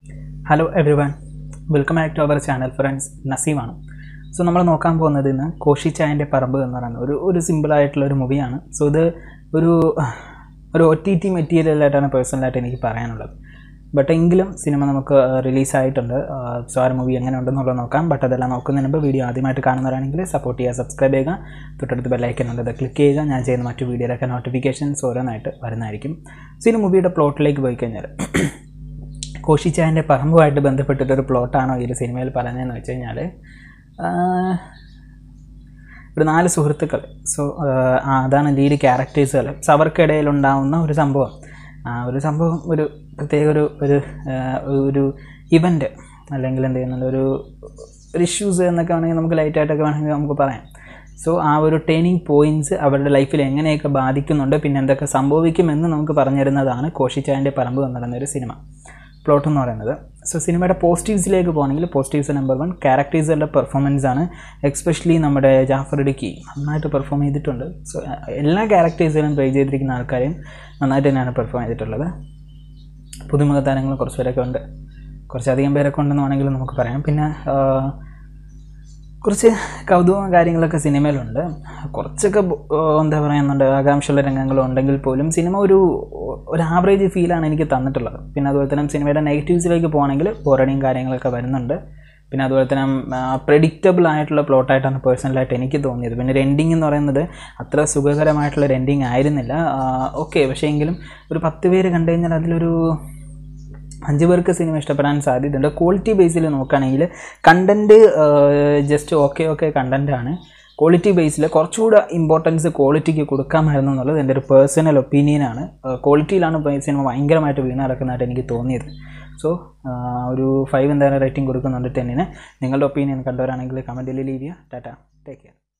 hello everyone welcome back to our channel friends നസീമാണ് so നമ്മൾ നോക്കാൻ പോകുന്നത് ഇന്ന് കോഷി ചായൻ്റെ പറമ്പ് എന്ന് പറയുന്ന ഒരു ഒരു സിമ്പിളായിട്ടുള്ള ഒരു മൂവിയാണ് സോ ഇത് ഒരു ഒരു ഒ ടി ടി മെറ്റീരിയലായിട്ടാണ് പേഴ്സണലായിട്ട് എനിക്ക് പറയാനുള്ളത് ബട്ട് എങ്കിലും സിനിമ നമുക്ക് റിലീസായിട്ടുണ്ട് സോ ആ മൂവി എങ്ങനെ ഉണ്ടെന്നുള്ളത് നോക്കാം ബട്ട് അതെല്ലാം നോക്കുന്നതിന് മുമ്പ് വീഡിയോ ആദ്യമായിട്ട് കാണുന്നവരാണെങ്കിൽ സപ്പോർട്ട് ചെയ്യുക സബ്സ്ക്രൈബ് ചെയ്യുക തൊട്ടടുത്ത് ബെല്ലൈക്കൻ ഉണ്ട് അത് ക്ലിക്ക് ചെയ്യുക ഞാൻ ചെയ്യുന്ന മറ്റു വീഡിയോയിലൊക്കെ നോട്ടിഫിക്കേഷൻസ് ഓരോന്നായിട്ട് വരുന്നതായിരിക്കും സോ ഇനി മൂവിയുടെ പ്ലോട്ടിലേക്ക് പോയി കഴിഞ്ഞാൽ കോശിച്ചായൻ്റെ പറമ്പുമായിട്ട് ബന്ധപ്പെട്ടിട്ടൊരു പ്ലോട്ടാണോ ഈ ഒരു സിനിമയിൽ പറഞ്ഞതെന്ന് വെച്ച് കഴിഞ്ഞാൽ ഒരു നാല് സുഹൃത്തുക്കൾ സോ അതാണ് ലീഡ് ക്യാരക്ടേഴ്സുകൾ സോ അവർക്കിടയിൽ ഉണ്ടാവുന്ന ഒരു സംഭവം ആ ഒരു സംഭവം ഒരു പ്രത്യേക ഒരു ഒരു ആ, ഒരു ഇവൻ്റ് അല്ലെങ്കിൽ എന്ത് ചെയ്യുന്നുണ്ട് ഒരു ഒരു ഇഷ്യൂസ് എന്നൊക്കെ വേണമെങ്കിൽ നമുക്ക് ലൈറ്റായിട്ടൊക്കെ വേണമെങ്കിൽ നമുക്ക് പറയാം സോ ആ ഒരു ടേണിംഗ് പോയിൻറ്റ്സ് അവരുടെ ലൈഫിൽ എങ്ങനെയൊക്കെ ബാധിക്കുന്നുണ്ട് പിന്നെ എന്തൊക്കെ സംഭവിക്കുമെന്ന് നമുക്ക് പറഞ്ഞു തരുന്നതാണ് കോഷിച്ചായൻ്റെ പറമ്പ് എന്ന് പറയുന്ന ഒരു സിനിമ പ്ലോട്ട് എന്ന് പറയുന്നത് സോ സിനിമയുടെ പോസിറ്റീവ്സിലേക്ക് പോകണമെങ്കിൽ പോസിറ്റീവ്സ് നമ്പർ വൺ ക്യാരക്ടേഴ്സുകളുടെ പെർഫോമൻസ് ആണ് എക്സ്പെഷ്യലി നമ്മുടെ ജാഫർ ഇടുക്കി നന്നായിട്ട് പെർഫോം ചെയ്തിട്ടുണ്ട് സോ എല്ലാ ക്യാരക്ടേഴ്സിലും പ്ലേ ചെയ്തിരിക്കുന്ന ആൾക്കാരെയും നന്നായിട്ട് തന്നെയാണ് പെർഫോം ചെയ്തിട്ടുള്ളത് പുതുമുഖ താരങ്ങൾ കുറച്ച് പേരൊക്കെ ഉണ്ട് കുറച്ചധികം പേരൊക്കെ ഉണ്ടെന്ന് വേണമെങ്കിൽ നമുക്ക് പറയാം പിന്നെ ആ, കുറച്ച് കൗതുകവും കാര്യങ്ങളൊക്കെ സിനിമയിലുണ്ട് കുറച്ചൊക്കെ ബോ- എന്താ പറയുന്നുണ്ട് ആകാംക്ഷയുള്ള രംഗങ്ങളും ഉണ്ടെങ്കിൽ പോലും സിനിമ ഒരു ഒരു ആവറേജ് ഫീലാണ് എനിക്ക് തന്നിട്ടുള്ളത് പിന്നെ അതുപോലെ തന്നെ സിനിമയുടെ നെഗറ്റീവ്സിലേക്ക് പോകണമെങ്കിൽ ബോറടിയും കാര്യങ്ങളൊക്കെ വരുന്നുണ്ട് പിന്നെ അതുപോലെ തന്നെ പ്രെഡിക്റ്റബിൾ ആയിട്ടുള്ള പ്ലോട്ടായിട്ടാണ് പേഴ്സണലായിട്ട് എനിക്ക് തോന്നിയത് പിന്നെ ഒരു എൻഡിങ് എന്ന് പറയുന്നത് അത്ര സുഖകരമായിട്ടുള്ള ഒരു എൻഡിങ് ആയിരുന്നില്ല ഓക്കെ പക്ഷേ എങ്കിലും ഒരു പത്ത് പേര് കണ്ടു കഴിഞ്ഞാൽ അതിലൊരു അഞ്ച് പേർക്ക് സിനിമ ഇഷ്ടപ്പെടാൻ സാധ്യതയുണ്ട് ക്വാളിറ്റി ബേസിൽ നോക്കുകയാണെങ്കിൽ കണ്ടൻറ്റ് ജസ്റ്റ് ഓക്കെ ഓക്കെ കണ്ടൻറ്റാണ് ക്വാളിറ്റി ബേസിൽ കുറച്ചുകൂടെ ഇമ്പോർട്ടൻസ് ക്വാളിറ്റിക്ക് കൊടുക്കാമായിരുന്നു എന്നുള്ളത് എൻ്റെ ഒരു പേഴ്സണൽ ഒപ്പീനിയനാണ് ക്വാളിറ്റിയിലാണ് സിനിമ ഭയങ്കരമായിട്ട് വീണ് നടക്കുന്നതായിട്ട് എനിക്ക് തോന്നിയത് സോ ഒരു ഫൈവ് എന്തായാലും റേറ്റിംഗ് കൊടുക്കുന്നുണ്ട് ടെന്നിന് നിങ്ങളുടെ ഒപ്പീനിയൻ കണ്ടവരാണെങ്കിൽ കമൻറ്റിൽ ലീവ് ചെയ്യുക ടാറ്റ ടേക്ക് കെയർ